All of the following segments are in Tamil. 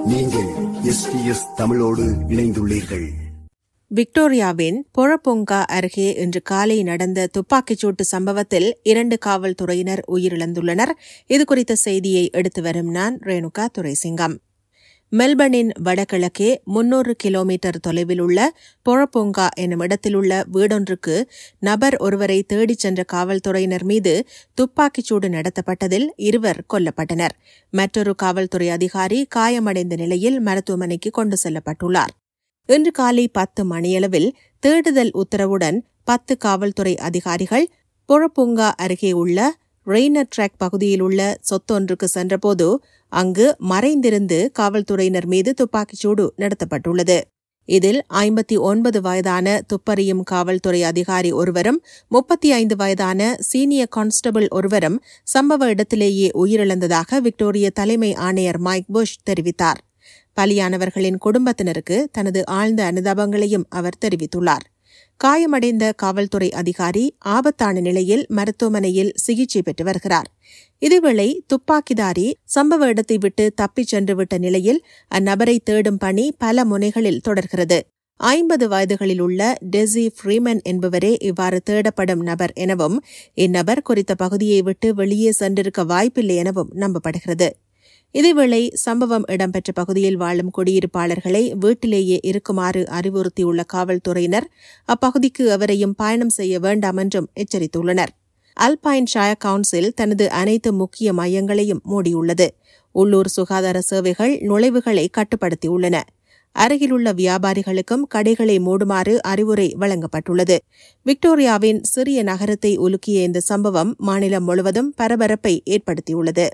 நீங்கள் எஸ்பிஎஸ் தமிழோடு இணைந்துள்ளீர்கள் விக்டோரியாவின் பொழப்பொங்கா அருகே இன்று காலை நடந்த துப்பாக்கிச்சூட்டு சம்பவத்தில் இரண்டு காவல்துறையினர் உயிரிழந்துள்ளனர் இதுகுறித்த செய்தியை எடுத்து வரும் நான் ரேணுகா துரைசிங்கம் மெல்பர்னின் வடகிழக்கே முன்னூறு கிலோமீட்டர் தொலைவில் உள்ள பொழப்பொங்கா என்னும் இடத்திலுள்ள வீடொன்றுக்கு நபர் ஒருவரை தேடிச் சென்ற காவல்துறையினர் மீது துப்பாக்கிச்சூடு நடத்தப்பட்டதில் இருவர் கொல்லப்பட்டனர் மற்றொரு காவல்துறை அதிகாரி காயமடைந்த நிலையில் மருத்துவமனைக்கு கொண்டு செல்லப்பட்டுள்ளார் இன்று காலை பத்து மணியளவில் தேடுதல் உத்தரவுடன் பத்து காவல்துறை அதிகாரிகள் பொழப்புங்கா அருகே உள்ள ரெய்னர் ட்ராக் பகுதியில் உள்ள சொத்தொன்றுக்கு சென்றபோது அங்கு மறைந்திருந்து காவல்துறையினர் மீது துப்பாக்கிச்சூடு நடத்தப்பட்டுள்ளது இதில் ஐம்பத்தி ஒன்பது வயதான துப்பறியும் காவல்துறை அதிகாரி ஒருவரும் முப்பத்தி ஐந்து வயதான சீனியர் கான்ஸ்டபிள் ஒருவரும் சம்பவ இடத்திலேயே உயிரிழந்ததாக விக்டோரிய தலைமை ஆணையர் மைக் புஷ் தெரிவித்தார் பலியானவர்களின் குடும்பத்தினருக்கு தனது ஆழ்ந்த அனுதாபங்களையும் அவர் தெரிவித்துள்ளார் காயமடைந்த காவல்துறை அதிகாரி ஆபத்தான நிலையில் மருத்துவமனையில் சிகிச்சை பெற்று வருகிறார் இதேவேளை துப்பாக்கிதாரி சம்பவ இடத்தை விட்டு தப்பிச் சென்றுவிட்ட நிலையில் அந்நபரை தேடும் பணி பல முனைகளில் தொடர்கிறது ஐம்பது வயதுகளில் உள்ள டெசி ஃப்ரீமன் என்பவரே இவ்வாறு தேடப்படும் நபர் எனவும் இந்நபர் குறித்த பகுதியை விட்டு வெளியே சென்றிருக்க வாய்ப்பில்லை எனவும் நம்பப்படுகிறது இதேவேளை சம்பவம் இடம்பெற்ற பகுதியில் வாழும் குடியிருப்பாளர்களை வீட்டிலேயே இருக்குமாறு அறிவுறுத்தியுள்ள காவல்துறையினர் அப்பகுதிக்கு எவரையும் பயணம் செய்ய வேண்டாம் என்றும் எச்சரித்துள்ளனர் அல்பைன் ஷாய கவுன்சில் தனது அனைத்து முக்கிய மையங்களையும் மூடியுள்ளது உள்ளூர் சுகாதார சேவைகள் நுழைவுகளை கட்டுப்படுத்தியுள்ளன அருகிலுள்ள வியாபாரிகளுக்கும் கடைகளை மூடுமாறு அறிவுரை வழங்கப்பட்டுள்ளது விக்டோரியாவின் சிறிய நகரத்தை உலுக்கிய இந்த சம்பவம் மாநிலம் முழுவதும் பரபரப்பை ஏற்படுத்தியுள்ளது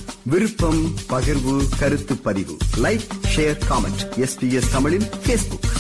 விருப்பம் பகிர்வு கருத்து பதிவு லைக் ஷேர் காமெண்ட் எஸ்பிஎஸ் தமிழின் பேஸ்புக்